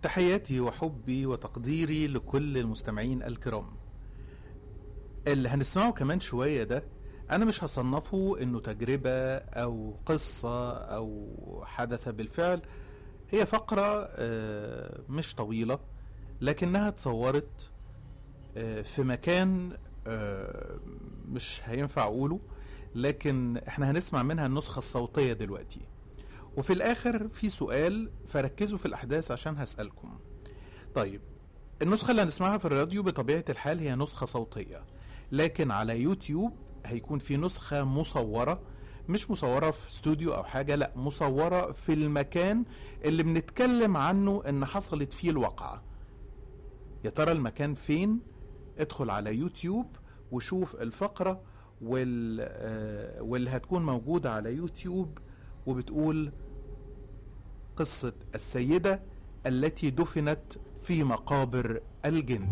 تحياتي وحبي وتقديري لكل المستمعين الكرام اللي هنسمعه كمان شوية ده أنا مش هصنفه إنه تجربة أو قصة أو حدث بالفعل هي فقرة آه، مش طويلة لكنها اتصورت آه، في مكان آه، مش هينفع أقوله لكن احنا هنسمع منها النسخة الصوتية دلوقتي وفي الآخر في سؤال فركزوا في الأحداث عشان هسألكم طيب النسخة اللي هنسمعها في الراديو بطبيعة الحال هي نسخة صوتية لكن على يوتيوب هيكون في نسخة مصورة مش مصورة في استوديو أو حاجة لا مصورة في المكان اللي بنتكلم عنه إن حصلت فيه الواقعة يا ترى المكان فين ادخل على يوتيوب وشوف الفقرة وال... آه، واللي هتكون موجودة على يوتيوب وبتقول قصة السيدة التي دفنت في مقابر الجن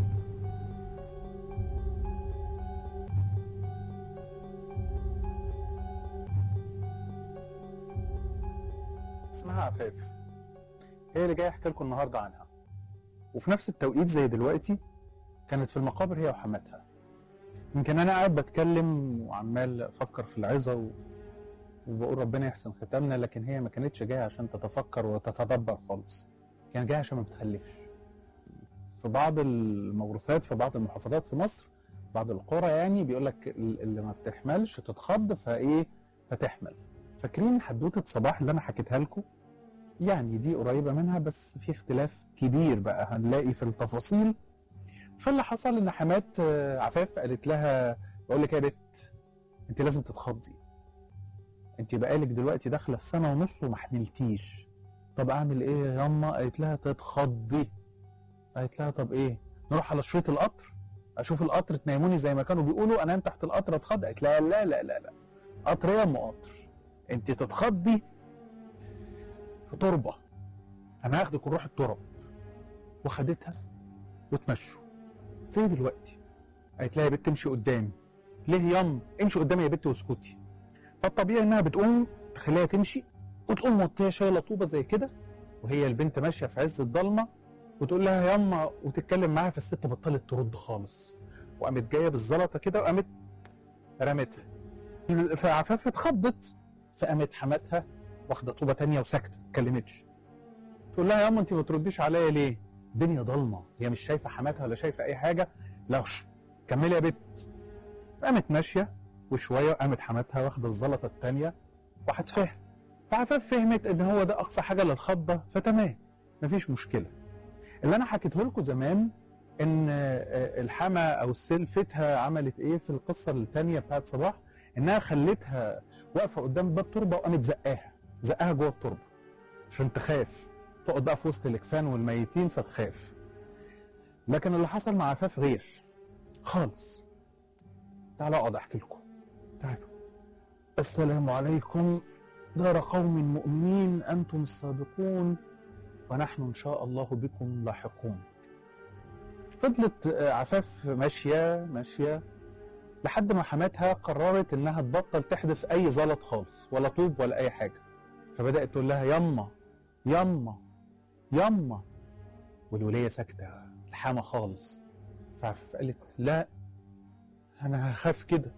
اسمها عفاف هي اللي جاي احكي لكم النهارده عنها وفي نفس التوقيت زي دلوقتي كانت في المقابر هي وحماتها يمكن انا قاعد بتكلم وعمال افكر في العظه و... وبقول ربنا يحسن ختامنا لكن هي ما كانتش جايه عشان تتفكر وتتدبر خالص كانت جايه عشان ما بتخلفش في بعض الموروثات في بعض المحافظات في مصر بعض القرى يعني بيقول لك اللي ما بتحملش تتخض فايه فتحمل فاكرين حدوته صباح اللي انا حكيتها لكم يعني دي قريبه منها بس في اختلاف كبير بقى هنلاقي في التفاصيل فاللي حصل ان حمات آه، عفاف قالت لها بقول لك يا بت انت لازم تتخضي انت بقالك دلوقتي داخله في سنه ونص وما حملتيش طب اعمل ايه يا ياما قالت لها تتخضي قالت لها طب ايه نروح على شريط القطر اشوف القطر تنيموني زي ما كانوا بيقولوا انام تحت القطر اتخض قالت لها لا لا لا لا قطر يا ام قطر انت تتخضي في تربه انا هاخدك ونروح الترب وخدتها وتمشوا زي دلوقتي قالت لها يا بت امشي قدامي ليه يام امشي قدامي يا بت واسكتي فالطبيعي انها بتقوم تخليها تمشي وتقوم موطيه شايله طوبه زي كده وهي البنت ماشيه في عز الضلمه وتقول لها ياما وتتكلم معاها فالست بطلت ترد خالص وقامت جايه بالزلطه كده وقامت رمتها فعفاف اتخضت فقامت حماتها واخده طوبه تانية وساكته ما اتكلمتش تقول لها ياما انت ما ترديش عليا ليه؟ الدنيا ضلمه هي مش شايفه حماتها ولا شايفه اي حاجه لا وش كملي يا بت قامت ماشيه وشويه قامت حماتها واخده الزلطه التانية وهتفهم فعفاف فهمت ان هو ده اقصى حاجه للخضه فتمام مفيش مشكله اللي انا حكيته لكم زمان ان آه، الحما او السلفتها عملت ايه في القصه الثانيه بتاعت صباح انها خلتها واقفه قدام باب تربه وقامت زقاها زقاها جوه التربه عشان تخاف تقعد بقى في وسط الاكفان والميتين فتخاف لكن اللي حصل مع عفاف غير خالص تعالوا اقعد احكي لكم تعالوا السلام عليكم دار قوم مؤمنين انتم السابقون ونحن ان شاء الله بكم لاحقون فضلت آه، عفاف ماشيه ماشيه لحد ما حماتها قررت انها تبطل تحدف اي زلط خالص ولا طوب ولا اي حاجه فبدات تقول لها يما يما يما والوليه ساكته الحامه خالص فعفاف قالت لا انا هخاف كده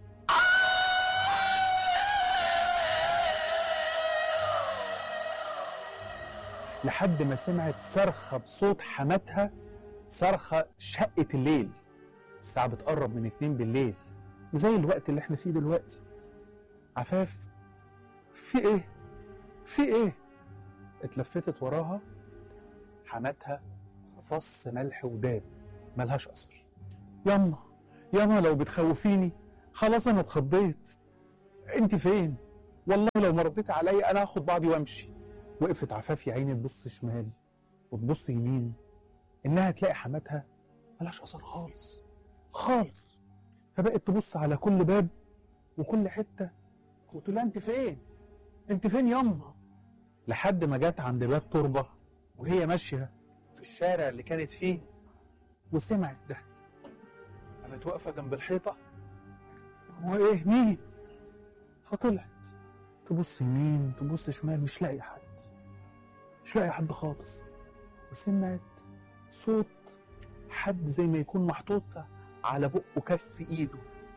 لحد ما سمعت صرخه بصوت حماتها صرخه شقه الليل الساعه بتقرب من اتنين بالليل زي الوقت اللي احنا فيه دلوقتي عفاف في ايه في ايه اتلفتت وراها حماتها فص ملح وداب ملهاش اثر ياما ياما لو بتخوفيني خلاص انا اتخضيت انت فين والله لو ما رديت عليا انا هاخد بعضي وامشي وقفت عفاف يا عيني تبص شمال وتبص يمين انها تلاقي حماتها ملهاش اثر خالص خالص فبقت تبص على كل باب وكل حته وتقول لها انت فين انت فين ياما لحد ما جت عند باب تربه وهي ماشيه في الشارع اللي كانت فيه وسمعت ده قامت واقفه جنب الحيطه هو ايه مين فطلعت تبص يمين تبص شمال مش لاقي حد مش لاقي حد خالص وسمعت صوت حد زي ما يكون محطوط على بقه كف ايده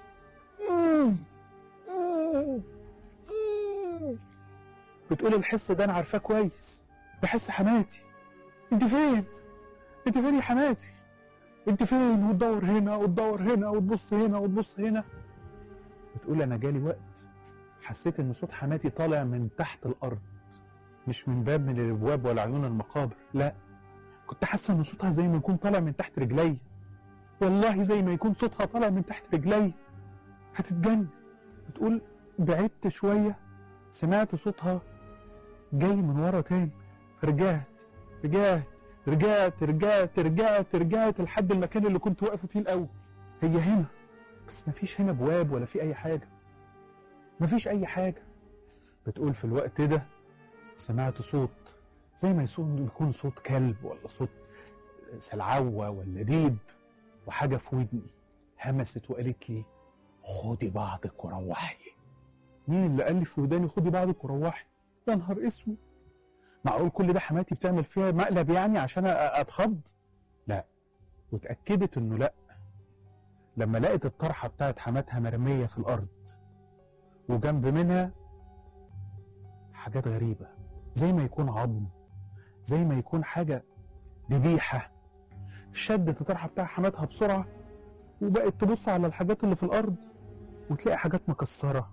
بتقول الحس ده انا عارفاه كويس ده حس حماتي انت فين انت فين يا حماتي انت فين وتدور هنا وتدور هنا وتبص هنا وتبص هنا بتقول انا جالي وقت حسيت ان صوت حماتي طالع من تحت الارض مش من باب من الابواب ولا عيون المقابر لا كنت حاسه ان صوتها زي ما يكون طالع من تحت رجلي والله زي ما يكون صوتها طالع من تحت رجلي هتتجنن بتقول بعدت شويه سمعت صوتها جاي من ورا تاني فرجعت رجعت رجعت رجعت رجعت رجعت لحد المكان اللي كنت واقفه فيه الاول هي هنا بس مفيش هنا بواب ولا في اي حاجه مفيش اي حاجه بتقول في الوقت ده سمعت صوت زي ما يصون- يكون صوت كلب ولا صوت سلعوة ولا ديب وحاجة في ودني همست وقالت لي خدي بعضك وروحي مين اللي قال لي في وداني خدي بعضك وروحي يا نهار اسود معقول كل ده حماتي بتعمل فيها مقلب يعني عشان أ- اتخض لا واتأكدت انه لا لما لقت الطرحة بتاعت حماتها مرمية في الأرض وجنب منها حاجات غريبة زي ما يكون عظم زي ما يكون حاجة ذبيحة شدت الطرحة بتاع حماتها بسرعة وبقت تبص على الحاجات اللي في الأرض وتلاقي حاجات مكسرة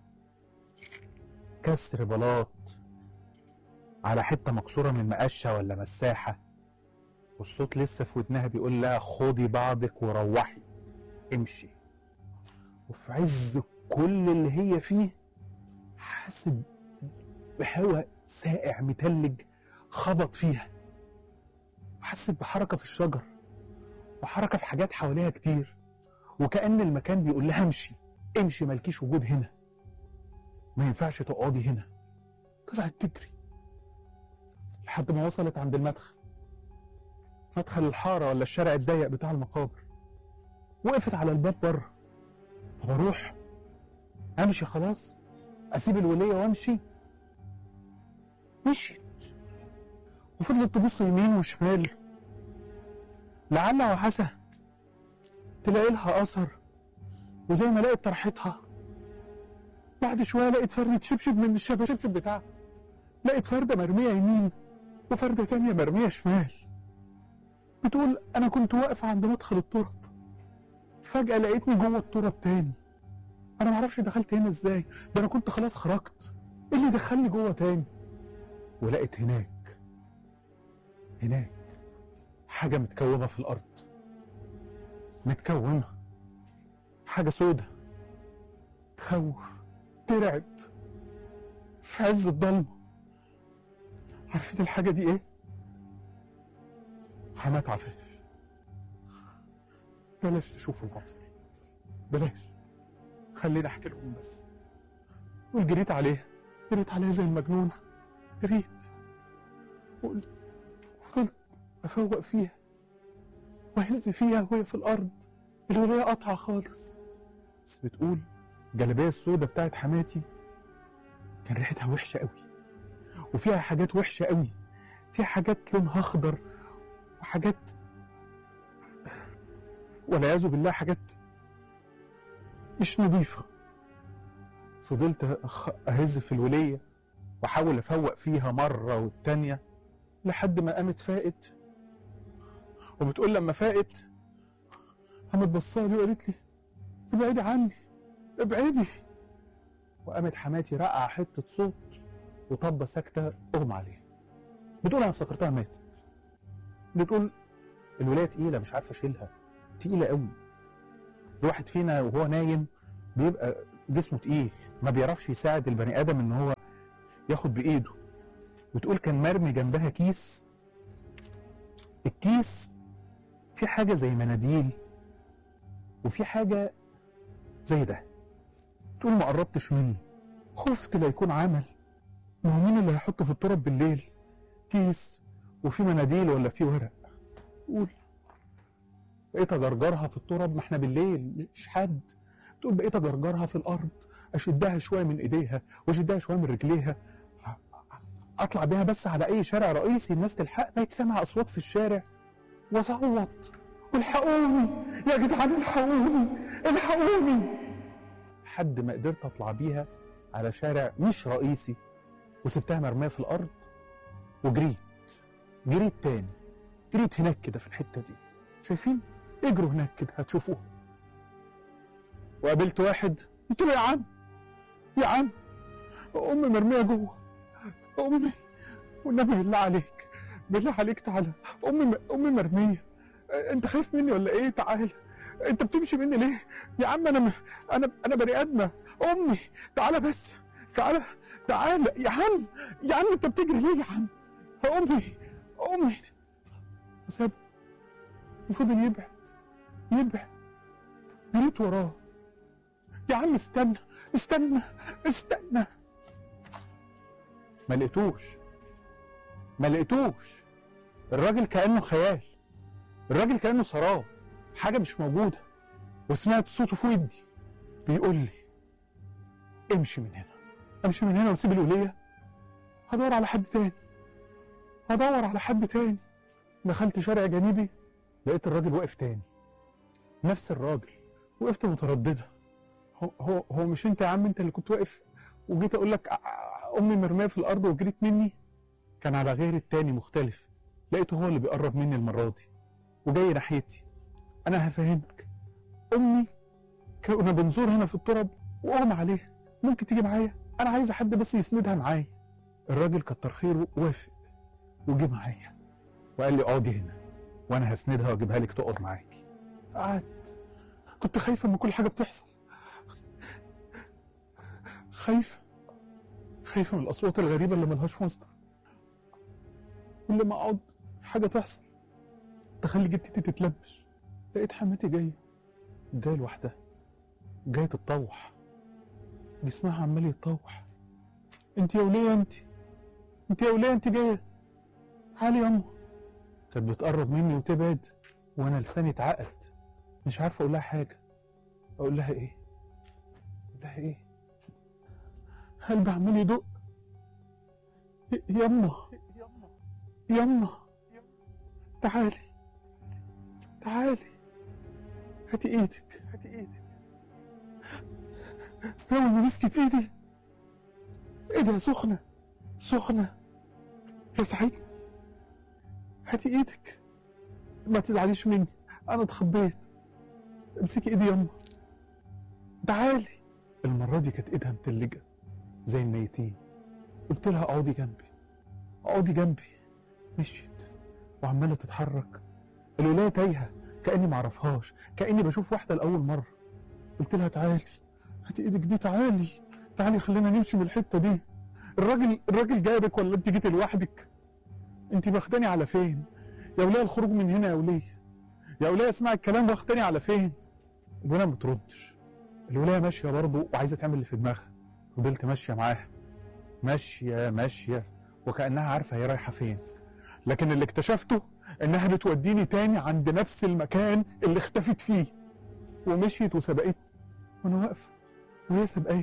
كسر بلاط على حتة مكسورة من مقشة ولا مساحة والصوت لسه في ودنها بيقول لها خدي بعضك وروحي امشي وفي عز كل اللي هي فيه حست بهواء ساقع متلج خبط فيها وحست بحركة في الشجر وحركة في حاجات حواليها كتير وكأن المكان بيقول لها امشي امشي مالكيش وجود هنا ما ينفعش تقعدي هنا طلعت تجري لحد ما وصلت عند المدخل مدخل الحارة ولا الشارع الضيق بتاع المقابر وقفت على الباب بره طب اروح امشي خلاص اسيب الولية وامشي مشيت وفضلت تبص يمين وشمال لعل وعسى تلاقي لها اثر وزي ما لقيت طرحتها بعد شويه لقيت فردة شبشب من الشبشب بتاعها لقيت فردة مرمية يمين وفردة تانية مرمية شمال بتقول أنا كنت واقف عند مدخل التراب فجأة لقيتني جوه التراب تاني أنا معرفش دخلت هنا إزاي ده أنا كنت خلاص خرجت إيه اللي دخلني جوه تاني ولقيت هناك هناك حاجة متكومة في الأرض متكومة حاجة سودة تخوف ترعب في عز الضلمة عارفين الحاجة دي ايه؟ حمات عفاف بلاش تشوفوا المنظر بلاش خليني احكي لكم بس قول جريت عليها جريت عليها زي المجنونة جريت وقل- وفضلت افوق فيها واهز فيها وهي في الارض الولاية قطعة خالص بس بتقول الجلابية السوداء بتاعت حماتي كان ريحتها وحشة قوي وفيها حاجات وحشة قوي فيها حاجات لونها أخضر وحاجات والعياذ بالله حاجات مش نظيفة فضلت أخ- أهز في الولية وأحاول أفوق فيها مرة والتانية لحد ما قامت فاقت وبتقول لما فاقت قامت بصالي وقالت لي ابعدي عني ابعدي وقامت حماتي رقع حتة صوت وطبة ساكتة أغمى عليها بتقول أنا افتكرتها ماتت بتقول الولاية تقيلة مش عارفة أشيلها تقيلة قوي الواحد فينا وهو نايم بيبقى جسمه تقيل ما بيعرفش يساعد البني آدم إن هو ياخد بإيده بتقول كان مرمي جنبها كيس الكيس في حاجة زي مناديل وفي حاجة زي ده تقول ما قربتش منه خفت لا يكون عمل ما هو مين اللي هيحطه في التراب بالليل كيس وفي مناديل ولا في ورق قول بقيت اجرجرها في التراب ما احنا بالليل مش حد تقول بقيت اجرجرها في الارض اشدها شويه من ايديها واشدها شويه من رجليها اطلع بيها بس على اي شارع رئيسي الناس تلحق بقيت سامع اصوات في الشارع واصوت والحقوني يا جدعان الحقوني الحقوني حد ما قدرت اطلع بيها على شارع مش رئيسي وسبتها مرميه في الارض وجريت جريت تاني جريت هناك كده في الحته دي شايفين اجروا هناك كده هتشوفوها وقابلت واحد قلت له يا عم يا عم امي مرميه جوه امي والنبي بالله عليك بالله عليك تعالى امي امي مرميه انت خايف مني ولا ايه تعالى انت بتمشي مني ليه يا عم انا م... انا انا بني ادمه امي تعالى بس تعالى تعالى يا عم يا عم انت بتجري ليه يا عم امي امي وساب وفضل يبعد يبعد جريت وراه يا عم استنى استنى استنى ما لقيتوش ما لقيتوش الراجل كانه خيال الراجل كانه سراب حاجه مش موجوده وسمعت صوته في ودني بيقول لي امشي من هنا امشي من هنا واسيب الوليه هدور على حد تاني هدور على حد تاني دخلت شارع جانبي لقيت الراجل واقف تاني نفس الراجل وقفت متردده هو هو هو مش انت يا عم انت اللي كنت واقف وجيت اقول لك امي مرميه في الارض وجريت مني كان على غير التاني مختلف لقيته هو اللي بيقرب مني المره دي وجاي ناحيتي انا هفهمك امي كنا بنزور هنا في التراب واغمى عليها ممكن تيجي معايا انا عايزه حد بس يسندها معايا الراجل كتر خيره وافق وجه معايا وقال لي اقعدي هنا وانا هسندها واجيبها لك تقعد معاكي قعدت كنت خايفه من كل حاجه بتحصل خايفه خايفه من الاصوات الغريبه اللي ملهاش مصدر كل ما اقعد حاجه تحصل تخلي جدتي تتلبش لقيت حماتي جايه جايه لوحدها جايه تتطوح جسمها عمال يتطوح انت يا وليه انت انت يا وليه انت جايه تعالي ياما كانت بتقرب مني وتبعد وانا لساني اتعقد مش عارف اقول لها حاجه اقول لها ايه اقول لها ايه قلبي عمال يدق يما يما تعالي تعالي هاتي ايدك هاتي ايدك اول ما مسكت ايدي ايدها سخنه سخنه لسعتني هاتي ايدك ما تزعليش مني انا اتخضيت امسكي ايدي يما تعالي المره دي كانت ايدها متلجه زي الميتين قلت لها اقعدي جنبي اقعدي جنبي مشيت وعماله تتحرك الولايه تايهه كاني معرفهاش كاني بشوف واحده لاول مره قلت لها تعالي هاتي ايدك دي تعالي تعالي خلينا نمشي من الحته دي الراجل الراجل جايبك ولا انت جيتي لوحدك انت واخداني على فين يا وليه الخروج من هنا يا وليه يا وليه اسمعي الكلام واخداني على فين الولايه ما بتردش الولايه ماشيه برضه وعايزه تعمل اللي في دماغها فضلت ماشيه معاها ماشيه ماشيه وكانها عارفه هي رايحه فين لكن اللي اكتشفته انها بتوديني تاني عند نفس المكان اللي اختفت فيه ومشيت وسبقتني وانا واقفه وهي سبقاني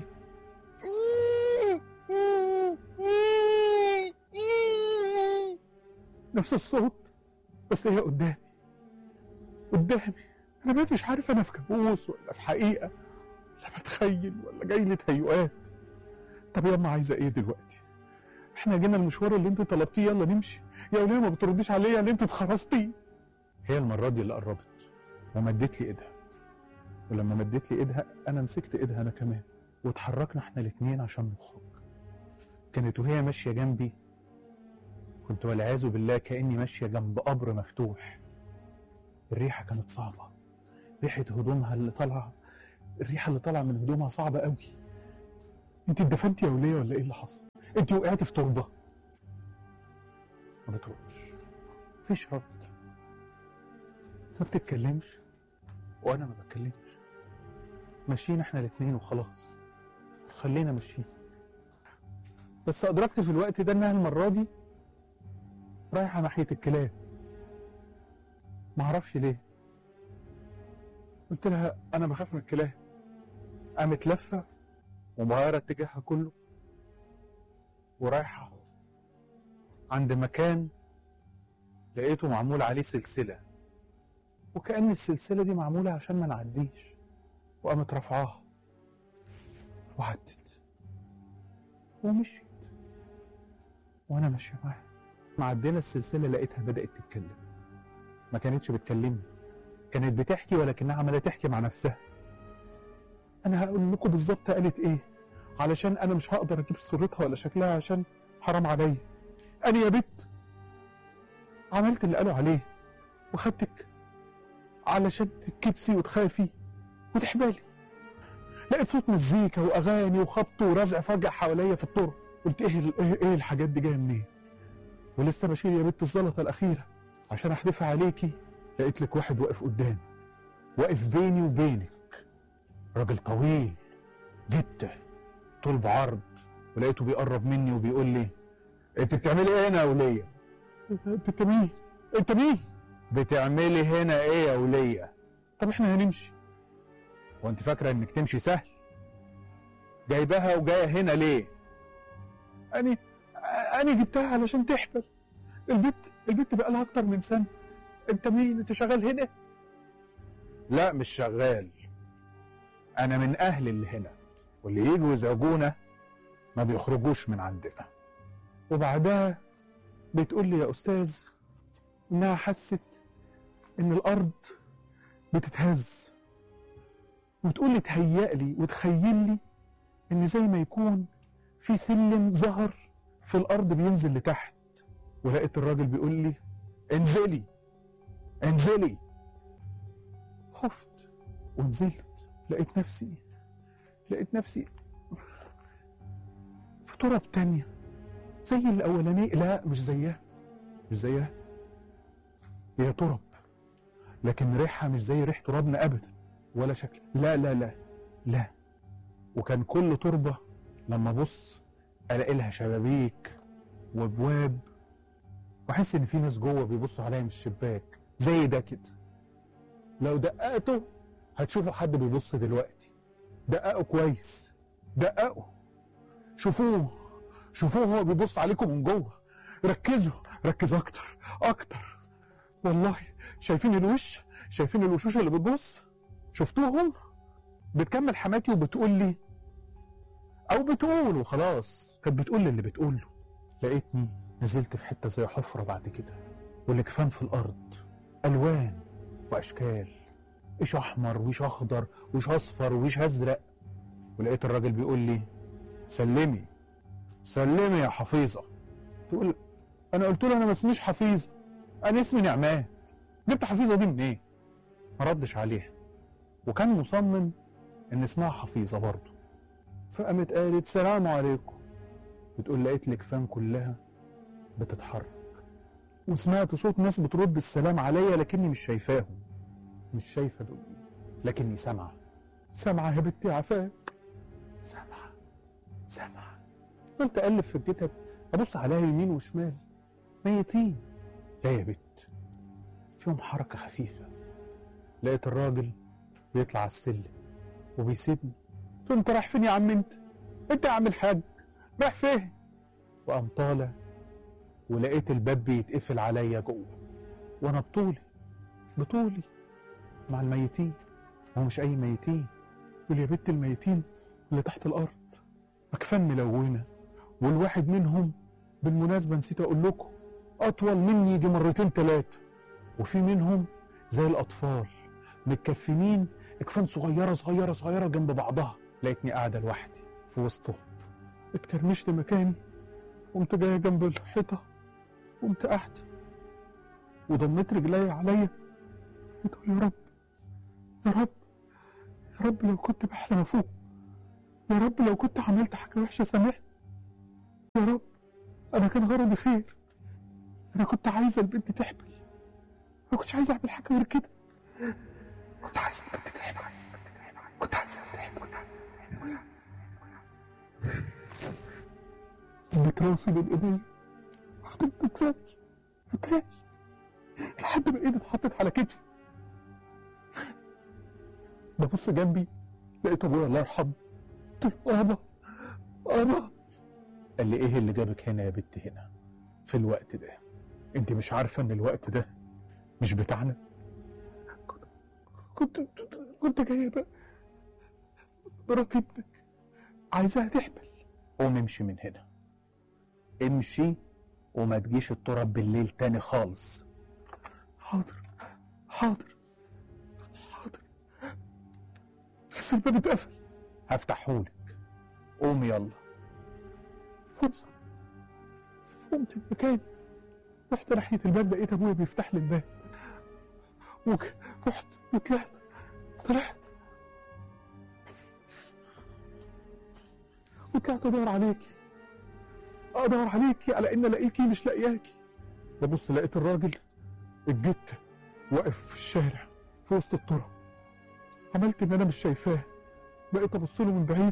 نفس الصوت بس هي قدامي قدامي انا بقيت مش عارف انا في كابوس ولا في حقيقه ولا بتخيل ولا جاي لي تهيؤات طب ياما عايزه ايه دلوقتي احنا جينا المشوار اللي انت طلبتيه يلا نمشي يا وليه ما بترديش عليا اللي انت اتخرستي هي المره دي اللي قربت ومدت لي ايدها ولما مدت لي ايدها انا مسكت ايدها انا كمان واتحركنا احنا الاتنين عشان نخرج كانت وهي ماشيه جنبي كنت والعياذ بالله كاني ماشيه جنب قبر مفتوح الريحه كانت صعبه ريحه هدومها اللي طالعه الريحه اللي طالعه من هدومها صعبه قوي انت اتدفنتي يا وليه ولا ايه اللي حصل انت وقعتي في تربه ما بتردش مفيش رد ما بتتكلمش وانا ما بتكلمش ماشيين احنا الاتنين وخلاص خلينا ماشيين بس ادركت في الوقت ده انها المره دي رايحه ناحيه الكلاب ما اعرفش ليه قلت لها انا بخاف من الكلاب قامت لفه ومغيره اتجاهها كله ورايحه عند مكان لقيته معمول عليه سلسله وكأن السلسلة دي معمولة عشان ما نعديش وقامت رافعاها وعدت ومشيت وانا ماشيه معاها معدينا السلسله لقيتها بدات تتكلم ما كانتش بتكلمني كانت بتحكي ولكنها عماله تحكي مع نفسها انا هقول لكم بالظبط قالت ايه علشان انا مش هقدر اجيب صورتها ولا شكلها عشان حرام عليا انا يا بت عملت اللي قالوا عليه وخدتك علشان تكبسي وتخافي وتحبالي لقيت صوت مزيكا واغاني وخبط ورزع فجأة حواليا في الطرق قلت ايه ال- ايه, إيه الحاجات دي جايه منين ولسه بشيل يا بنت الزلطه الاخيره عشان احدفها عليكي لقيت لك واحد واقف قدامي واقف بيني وبينك راجل طويل جدا طول بعرض ولقيته بيقرب مني وبيقول لي انت بتعملي ايه هنا يا وليه انت مين انت مين بتعملي هنا ايه يا وليه طب احنا هنمشي وانت فاكره انك تمشي سهل جايباها وجايه هنا ليه اني اني جبتها علشان تحبل البت البت بقى لها اكتر من سنه انت مين انت شغال هنا لا مش شغال انا من اهل اللي هنا واللي يجوا يزعجونا ما بيخرجوش من عندنا وبعدها بتقول لي يا استاذ انها حست ان الارض بتتهز وتقول لي تهيأ لي وتخيل لي ان زي ما يكون في سلم ظهر في الارض بينزل لتحت ولقيت الراجل بيقول لي انزلي انزلي خفت ونزلت لقيت نفسي لقيت نفسي في تراب تانية زي الأولانية لا مش زيها مش زيها هي تراب لكن ريحها مش زي ريح ترابنا أبدا ولا شكل لا لا لا لا وكان كل تربة لما أبص ألاقي لها شبابيك وأبواب وأحس إن في ناس جوه بيبصوا عليا من الشباك زي ده كده لو دققته هتشوفوا حد بيبص دلوقتي دققوا كويس دققوا شوفوه شوفوه هو بيبص عليكم من جوه ركزوا ركزوا اكتر اكتر والله شايفين الوش شايفين الوشوش اللي بتبص شفتوهم بتكمل حماتي وبتقول لي او بتقول وخلاص كانت بتقول لي اللي بتقوله لقيتني نزلت في حته زي حفره بعد كده والاكفان في الارض الوان واشكال ايش احمر ويش اخضر ويش اصفر ويش ازرق ولقيت الراجل بيقول لي سلمي سلمي يا حفيظه تقول انا قلت له انا ما اسميش حفيظه انا اسمي نعمات جبت حفيظه دي منين إيه؟ ما ردش عليها وكان مصمم ان اسمها حفيظه برضه فقامت قالت سلام عليكم بتقول لقيت الاكفان كلها بتتحرك وسمعت صوت ناس بترد السلام عليا لكني مش شايفاهم مش شايفه دول مين لكني سامعه سامعه يا بنتي عفاف سامعه سامعه فضلت اقلب في الجتت ابص عليها يمين وشمال ميتين لا يا بت فيهم حركه خفيفه لقيت الراجل بيطلع على السلم وبيسيبني قلت له انت رايح فين يا عم انت انت يا عم الحاج رايح فين وقام طالع ولقيت الباب بيتقفل عليا جوه وانا بطولي بطولي مع الميتين هو مش اي ميتين دول يا بت الميتين اللي تحت الارض اكفان ملونه والواحد منهم بالمناسبه نسيت اقول لكم اطول مني يجي مرتين ثلاثه وفي منهم زي الاطفال متكفنين اكفان صغيره صغيره صغيره جنب بعضها لقيتني قاعده لوحدي في وسطهم اتكرمشت مكاني قمت جايه جنب الحيطه قمت قاعده وضميت رجلي عليا بتقول يا رب يا رب يا رب لو كنت بحلم افوق يا رب لو كنت عملت حاجه وحشه سامحني يا رب انا كان غرضي خير انا كنت عايزه البنت تحبل ما كنتش عايزه اعمل حاجه غير كده كنت عايزه البنت تحبل كنت عايزه تحبل كنت عايزه بتراسي بين ايديا فضلت بتراش بتراش لحد ما ايدي اتحطت على كتفي ببص جنبي لقيت ابويا الله يرحمه قلت له ابا ابا قال لي ايه اللي جابك هنا يا بنت هنا في الوقت ده انت مش عارفه ان الوقت ده مش بتاعنا كنت كنت جايبه مرات ابنك عايزاها تحمل قوم امشي من هنا امشي وما تجيش التراب بالليل تاني خالص حاضر حاضر حاضر بس الباب اتقفل هفتحهولك قوم يلا بص قمت المكان رحت ناحية الباب لقيت ابويا بيفتح لي الباب وك... رحت وطلعت طلعت وطلعت ادور عليكي ادور عليكي على ان الاقيكي مش لاقياكي ببص لقيت الراجل الجت واقف في الشارع في وسط الطرق عملت ان انا مش شايفاه بقيت ابص له من بعيد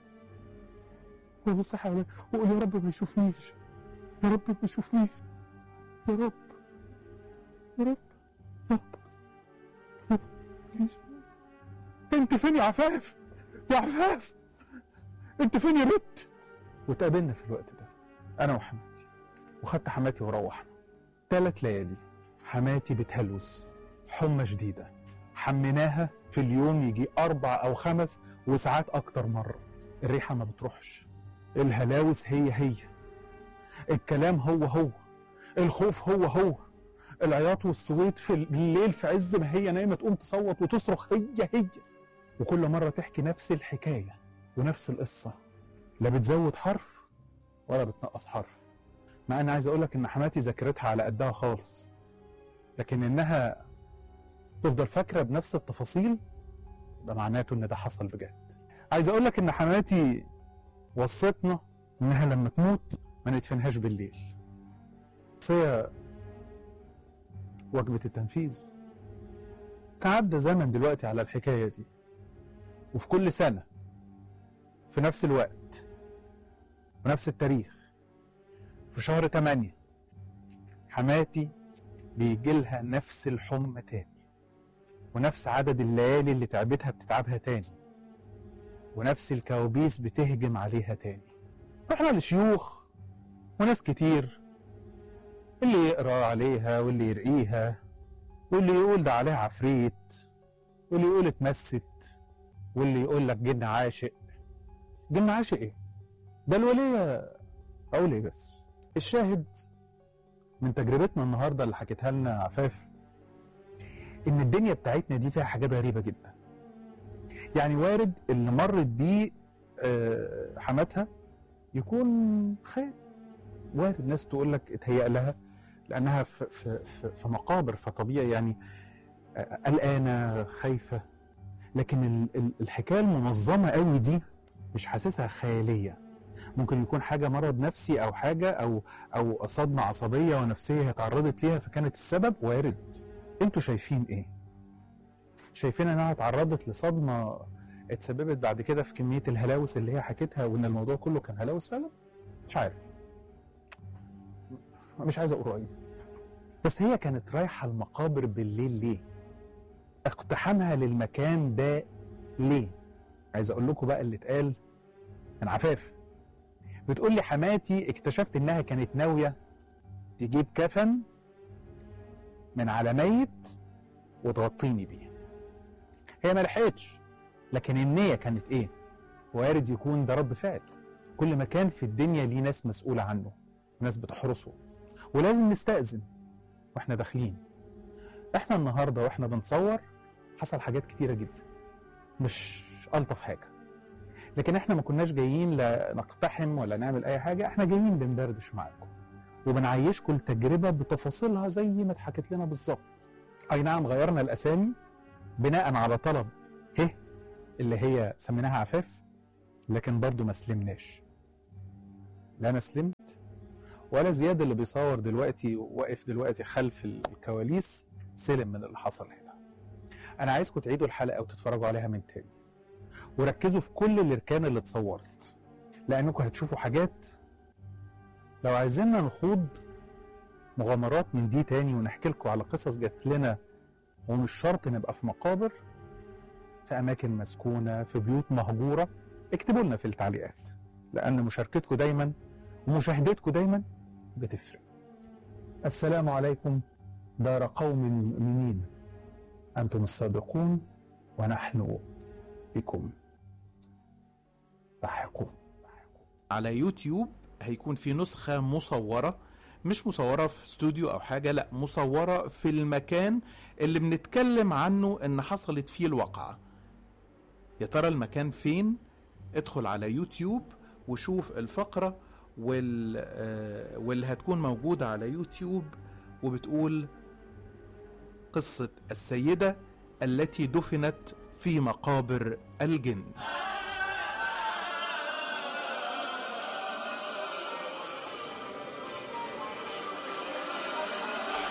وابص حوالي واقول يا رب ما يشوفنيش يا رب ما يشوفنيش يا رب يا رب يا رب يا رب بليز. انت فين يا عفاف يا عفاف انت فين يا بت واتقابلنا في الوقت ده انا وحماتي وخدت حماتي وروحنا ثلاث ليالي حماتي بتهلوس حمى شديدة حميناها في اليوم يجي أربع أو خمس وساعات أكتر مرة الريحة ما بتروحش الهلاوس هي هي الكلام هو هو الخوف هو هو العياط والصويت في الليل في عز ما هي نايمة تقوم تصوت وتصرخ هي هي وكل مرة تحكي نفس الحكاية ونفس القصة لا بتزود حرف ولا بتنقص حرف مع ان عايز اقول لك ان حماتي ذاكرتها على قدها خالص لكن انها تفضل فاكره بنفس التفاصيل ده معناته ان ده حصل بجد عايز اقول لك ان حماتي وصتنا انها لما تموت ما ندفنهاش بالليل وصيه وجبه التنفيذ كان عدى زمن دلوقتي على الحكايه دي وفي كل سنه في نفس الوقت ونفس التاريخ في شهر 8 حماتي بيجي لها نفس الحمى تاني ونفس عدد الليالي اللي تعبتها بتتعبها تاني ونفس الكوابيس بتهجم عليها تاني رحنا لشيوخ وناس كتير اللي يقرا عليها واللي يرقيها واللي يقول ده عليها عفريت واللي يقول اتمست واللي يقول لك جن عاشق جن عاشق ايه ده الولية اقول ايه بس الشاهد من تجربتنا النهارده اللي حكيتها لنا عفاف ان الدنيا بتاعتنا دي فيها حاجات غريبه جدا يعني وارد اللي مرت بيه آه، حماتها يكون خير وارد ناس تقول لك اتهيأ لها لانها في, في, في, في مقابر فطبيعي يعني آه، قلقانه خايفه لكن ال- ال- الحكايه المنظمه قوي دي مش حاسسها خياليه ممكن يكون حاجه مرض نفسي او حاجه او او صدمه عصبيه ونفسيه هي اتعرضت ليها فكانت السبب وارد انتوا شايفين ايه شايفين انها اتعرضت لصدمه اتسببت بعد كده في كميه الهلاوس اللي هي حكيتها وان الموضوع كله كان هلاوس فعلا مش عارف مش عايز اقول رايي بس هي كانت رايحه المقابر بالليل ليه اقتحامها للمكان ده ليه عايز اقول لكم بقى اللي اتقال من عفاف بتقول لي حماتي اكتشفت انها كانت ناويه تجيب كفن من على ميت وتغطيني بيه هي ما لحقتش لكن النيه كانت ايه وارد يكون ده رد فعل كل مكان في الدنيا ليه ناس مسؤوله عنه ناس بتحرسه ولازم نستأذن واحنا داخلين احنا النهارده واحنا بنصور حصل حاجات كتيره جدا مش الطف حاجه لكن احنا ما كناش جايين لا نقتحم ولا نعمل اي حاجه احنا جايين بندردش معاكم وبنعيشكم التجربه بتفاصيلها زي ما اتحكت لنا بالظبط اي نعم غيرنا الاسامي بناء على طلب ه اللي هي سميناها عفاف لكن برضو ما سلمناش لا انا سلمت ولا زياد اللي بيصور دلوقتي واقف دلوقتي خلف الكواليس سلم من اللي حصل هنا انا عايزكم تعيدوا الحلقه وتتفرجوا عليها من تاني وركزوا في كل الاركان اللي اتصورت لانكم هتشوفوا حاجات لو عايزيننا نخوض مغامرات من دي تاني ونحكي لكم على قصص جات لنا ومش شرط نبقى في مقابر في اماكن مسكونه في بيوت مهجوره اكتبوا لنا في التعليقات لان مشاركتكم دايما ومشاهدتكم دايما بتفرق السلام عليكم دار قوم مؤمنين أنتم السابقون ونحن بكم لاحقون على يوتيوب هيكون في نسخة مصورة مش مصورة في استوديو أو حاجة لا مصورة في المكان اللي بنتكلم عنه إن حصلت فيه الواقعة يا ترى المكان فين ادخل على يوتيوب وشوف الفقرة وال... آه، واللي هتكون موجودة على يوتيوب وبتقول قصة السيدة التي دفنت في مقابر الجن